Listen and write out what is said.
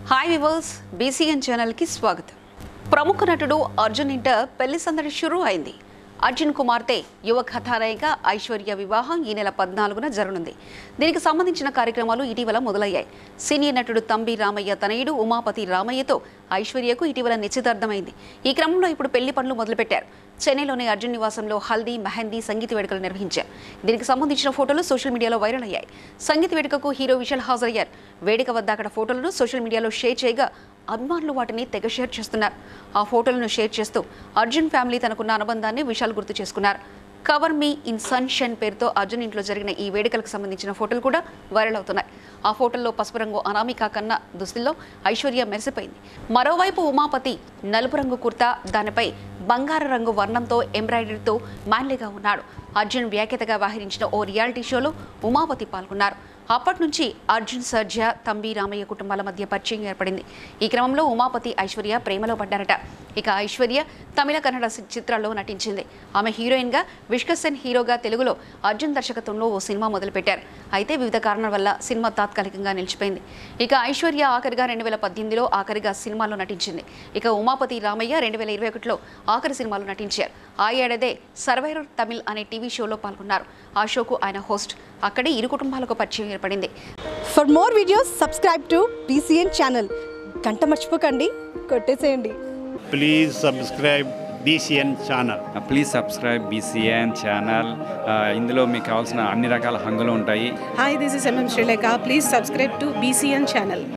Hi viewers BCN ఛానల్కి స్వాగతం ప్రముఖ నటుడు అర్జున్ ఇంట పెళ్లి సందడి షురూ అయింది అర్జున్ కుమార్తె యువ కథానాయిక ఐశ్వర్య వివాహం ఈ నెల పద్నాలుగున జరగనుంది దీనికి సంబంధించిన కార్యక్రమాలు ఇటీవల మొదలయ్యాయి సీనియర్ నటుడు తంబి రామయ్య తనయుడు ఉమాపతి రామయ్యతో ఐశ్వర్యకు ఇటీవల నిశ్చితార్థమైంది ఈ క్రమంలో ఇప్పుడు పెళ్లి పనులు మొదలుపెట్టారు చెన్నైలోని అర్జున్ నివాసంలో హల్దీ మెహందీ సంగీత వేడుకలు నిర్వహించారు దీనికి సంబంధించిన ఫోటోలు సోషల్ మీడియాలో వైరల్ అయ్యాయి సంగీత వేడుకకు హీరో విశాల్ హాజరయ్యారు వేడుక వద్ద అక్కడ ఫోటోలను సోషల్ మీడియాలో షేర్ చేయగా అభిమానులు వాటిని తెగ షేర్ చేస్తున్నారు ఆ ఫోటోలను షేర్ చేస్తూ అర్జున్ ఫ్యామిలీ తనకున్న అనుబంధాన్ని విశాల్ గుర్తు చేసుకున్నారు కవర్ మీ ఇన్ సన్షైన్ పేరుతో అర్జున్ ఇంట్లో జరిగిన ఈ వేడుకలకు సంబంధించిన ఫోటోలు కూడా వైరల్ అవుతున్నాయి ఆ ఫోటోల్లో పసుపు రంగు అనామిక కన్న దుస్తుల్లో ఐశ్వర్య మెరిసిపోయింది మరోవైపు ఉమాపతి నలుపు రంగు కుర్తా దానిపై బంగారు రంగు వర్ణంతో ఎంబ్రాయిడరీతో మ్యాన్లీగా ఉన్నాడు అర్జున్ వ్యాఖ్యతగా వ్యవహరించిన ఓ రియాలిటీ షోలో ఉమాపతి పాల్గొన్నారు అప్పటి నుంచి అర్జున్ సర్జా తంబి రామయ్య కుటుంబాల మధ్య పరిచయం ఏర్పడింది ఈ క్రమంలో ఉమాపతి ఐశ్వర్య ప్రేమలో పడ్డారట ఇక ఐశ్వర్య తమిళ కన్నడ సి- చిత్రాల్లో నటించింది ఆమె హీరోయిన్గా విష్కసేన్ హీరోగా తెలుగులో అర్జున్ దర్శకత్వంలో ఓ సినిమా మొదలుపెట్టారు అయితే వివిధ కారణాల వల్ల సినిమా తాత్కాలికంగా నిలిచిపోయింది ఇక ఐశ్వర్య ఆఖరిగా రెండు వేల పద్దెనిమిదిలో ఆఖరిగా సినిమాలో నటించింది ఇక ఉమాపతి రామయ్య రెండు వేల ఇరవై ఒకటిలో ఆఖరి సినిమాలో నటించారు ఆ ఏడాదే సర్వైవర్ తమిళ్ అనే టీవీ షోలో పాల్గొన్నారు ఆ షోకు ఆయన హోస్ట్ అక్కడే ఇరు కుటుంబాలకు పరిచయం ఏర్పడింది for more videos subscribe to BCN channel గంట మర్చిపోకండి కొట్టేసేయండి please subscribe BCN channel please subscribe BCN channel ఇందులో మీకు కావాల్సిన అన్ని రకాల హంగులు ఉంటాయి Hi, this is MM Sri Lanka. Please subscribe to BCN channel.